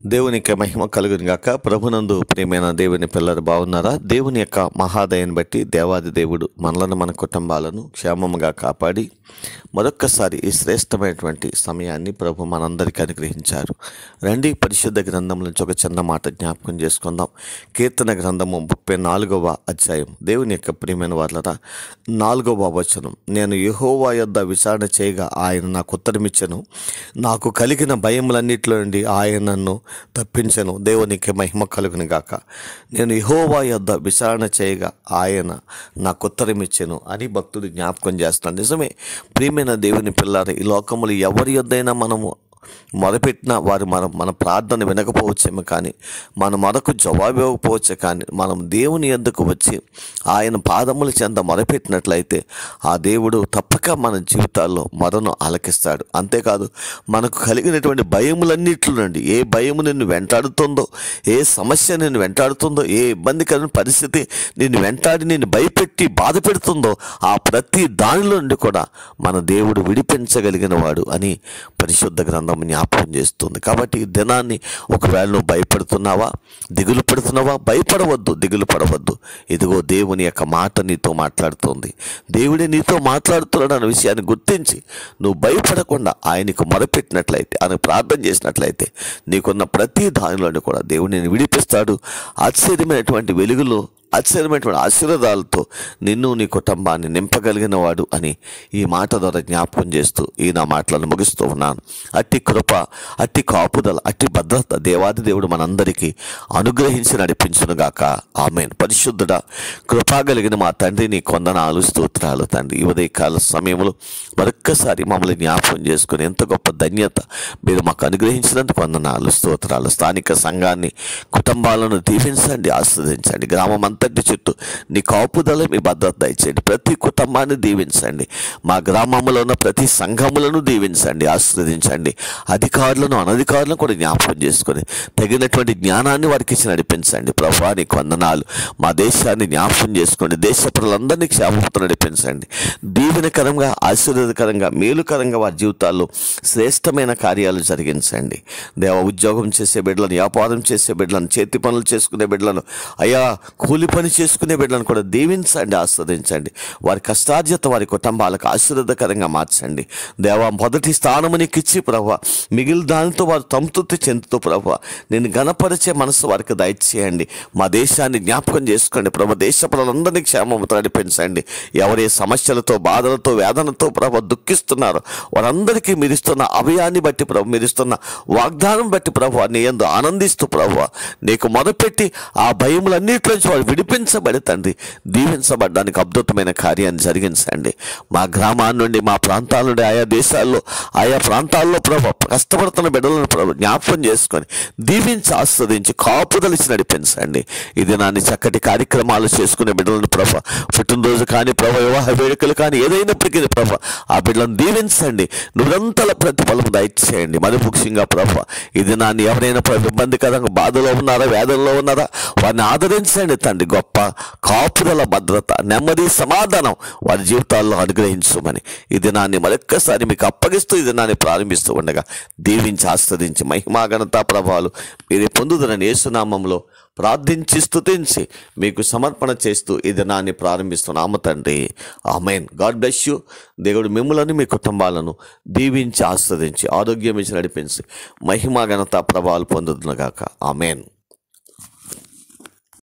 దేవునికి మహిమ కలుగుని గాక ప్రభునందు ప్రియమైన దేవుని పిల్లలు బాగున్నారా దేవుని యొక్క మహాదయని బట్టి దేవాది దేవుడు మనలను మన కుటుంబాలను క్షేమముగా కాపాడి మరొక్కసారి ఈ శ్రేష్టమైనటువంటి సమయాన్ని ప్రభు మనందరికీ అనుగ్రహించారు రండి పరిశుద్ధ గ్రంథం నుంచి ఒక చిన్న మాట జ్ఞాపకం చేసుకుందాం కీర్తన గ్రంథము ముప్పై నాలుగవ అధ్యాయం దేవుని యొక్క ప్రియమైన వాళ్ళరా నాలుగవ వచనం నేను యెహోవా యొద్ద విచారణ చేయగా ఆయన నాకు ఉత్తరమిచ్చను నాకు కలిగిన భయములన్నిటిలో నుండి ఆయన నన్ను తప్పించను దేవునికి మహిమ కలుగును గాక నేను యెహోవా యొద్ద విచారణ చేయగా ఆయన నాకు ఉత్తరమిచ్చెను అని భక్తుడు జ్ఞాపకం చేస్తున్నాడు నిజమే ప్రియమైన దేవుని పిల్లారు ఈ లోకములు ఎవరి యొద్దైనా మనము మొదపెట్టిన వారు మన మన ప్రార్థన వినకపోవచ్చేమో కానీ మన మొదకు జవాబు ఇవ్వకపోవచ్చు కానీ మనం దేవుని ఎందుకు వచ్చి ఆయన పాదముల చెంత మొదపెట్టినట్లయితే ఆ దేవుడు తప్పక మన జీవితాల్లో మొదను ఆలకిస్తాడు అంతేకాదు మనకు కలిగినటువంటి భయములన్నిట్లో నుండి ఏ భయము నిన్ను వెంటాడుతుందో ఏ సమస్య నిన్ను వెంటాడుతుందో ఏ ఇబ్బందికరమైన పరిస్థితి నిన్ను వెంటాడి నిన్ను భయపెట్టి బాధ పెడుతుందో ఆ ప్రతి దానిలో నుండి కూడా మన దేవుడు విడిపించగలిగిన వాడు అని పరిశుద్ధ గ్రంథం జ్ఞాపకం చేస్తుంది కాబట్టి ఈ దినాన్ని ఒకవేళ నువ్వు భయపడుతున్నావా దిగులు పడుతున్నావా భయపడవద్దు దిగులు పడవద్దు ఇదిగో దేవుని యొక్క మాట నీతో మాట్లాడుతుంది దేవుడే నీతో మాట్లాడుతున్నాడు అనే విషయాన్ని గుర్తించి నువ్వు భయపడకుండా ఆయనకు మొరపెట్టినట్లయితే ఆయన ప్రార్థన చేసినట్లయితే నీకున్న ప్రతి దానిలోని కూడా దేవుడు నేను విడిపిస్తాడు ఆశ్చర్యమైనటువంటి వెలుగులో ఆశ్చర్యమైనటువంటి ఆశీర్వాదాలతో నిన్ను నీ కుటుంబాన్ని నింపగలిగిన వాడు అని ఈ మాట ద్వారా జ్ఞాపకం చేస్తూ ఈ నా మాటలను ముగిస్తూ ఉన్నాను అట్టి కృప అట్టి కాపుదల అట్టి భద్రత దేవాది దేవుడు మనందరికీ అనుగ్రహించి నడిపించునుగాక ఆమెన్ పరిశుద్ధుడ కృపా కలిగిన మా తండ్రి నీ కొందనాలు స్తోత్రాలు తండ్రి ఈ ఉదయకాల సమయంలో మరొక్కసారి మమ్మల్ని జ్ఞాపకం చేసుకుని ఎంత గొప్ప ధన్యత మీరు మాకు అనుగ్రహించినందుకు వందనాలు స్తోత్రాలు స్థానిక సంఘాన్ని కుటుంబాలను దీవించండి ఆస్వాదించండి గ్రామం అంతటి చుట్టూ నీ కాపుదల మీ భద్రత దయచేయండి ప్రతి కుటుంబాన్ని దీవించండి మా గ్రామంలో ఉన్న ప్రతి సంఘములను దీవించండి ఆస్వాదించండి అధికారులను అనధికారులను కూడా జ్ఞాపకం చేసుకొని తగినటువంటి జ్ఞానాన్ని వారికి ఇచ్చి నడిపించండి ప్రభా నీకు వందనాలు మా దేశాన్ని జ్ఞాపకం చేసుకోండి దేశ ప్రజలందరినీ క్షేమతో నడిపించండి దీవెనకరంగా ఆశీర్వాదకరంగా మేలుకరంగా వారి జీవితాల్లో శ్రేష్టమైన కార్యాలు జరిగించండి దేవ ఉద్యోగం చేసే బిడ్డలను వ్యాపారం చేసే బిడ్డలను చేతి పనులు చేసుకునే బిడ్డలను అయ్యా కూలి పని చేసుకునే బిడ్డలను కూడా దీవించండి ఆస్వాదించండి వారి కష్టార్జత వారి కుటుంబాలకు ఆశీర్వాదకరంగా మార్చండి దేవా మొదటి స్థానము నీకు ఇచ్చి ప్రభా మిగిలిన దానితో వారు సంతృప్తి చెందుతూ ప్రభా నేను గణపరిచే మనసు వారికి దయచేయండి మా దేశాన్ని జ్ఞాపకం చేసుకోండి ప్రభా దేశ ప్రజలందరినీ క్షేమముతో నడిపించండి ఎవరే సమస్యలతో బాధలతో వేదనతో ప్రభా దుఃఖిస్తున్నారో వారందరికీ మీరిస్తున్న అభయాన్ని బట్టి ప్రభు మీరిస్తున్న వాగ్దానం బట్టి ప్రభు నీ ఎందు ఆనందిస్తూ ప్రభు నీకు మొదపెట్టి ఆ భయములన్నిటి నుంచి వాడు విడిపించబడి తండ్రి దీవించబడ్డానికి అద్భుతమైన కార్యాన్ని జరిగించండి మా గ్రామాల నుండి మా ప్రాంతాల నుండి ఆయా దేశాల్లో ఆయా ప్రాంతాల్లో ప్రభు కష్టపడుతున్న బిడ్డలను ప్రభు జ్ఞాపకం చేసుకొని దీవించి ఆస్వాదించి కాపుదలిచి నడిపించండి ఇది నాని చక్కటి కార్యక్రమాలు చేసుకునే బిడ్డలను ప్రభు పుట్టినరోజు కానీ ప్రభు వివాహ వేడుకలు కానీ ఏదైనప్పటికీ ప్రభు ఆ బిడ్డలను దీవించండి నువ్వంతల ప్రతిఫలం దయచేయండి మరి ముఖ్యంగా ప్రభు ఇది నాన్ని ఎవరైనా ప్రభు ఇబ్బందికరంగా బాధలో ఉన్నారా వేదనలో ఉన్నారా వారిని ఆదరించండి తండ్రి గొప్ప కాపుదల భద్రత నెమ్మది సమాధానం వారి జీవితాల్లో అనుగ్రహించమని ఈ దినాన్ని మరొక్కసారి మీకు అప్పగిస్తూ ఈ దినాన్ని ప్రారంభిస్తూ ఉండగా దీవించి ఆస్వాదించి మహిమాఘనత ప్రభావాలు మీరే పొందుదరని యేసునామంలో ప్రార్థించి స్తుతించి మీకు సమర్పణ చేస్తూ ఈ దినాన్ని ప్రారంభిస్తున్నాము తండ్రి ఆమెన్ గాడ్ బ్లెస్ యూ దేవుడు మిమ్మల్ని మీ కుటుంబాలను దీవించి ఆస్వాదించి ఆరోగ్యం ఇచ్చి నడిపించి మహిమాఘనత ప్రభావాలు పొందుతున్నగాక ఆమెన్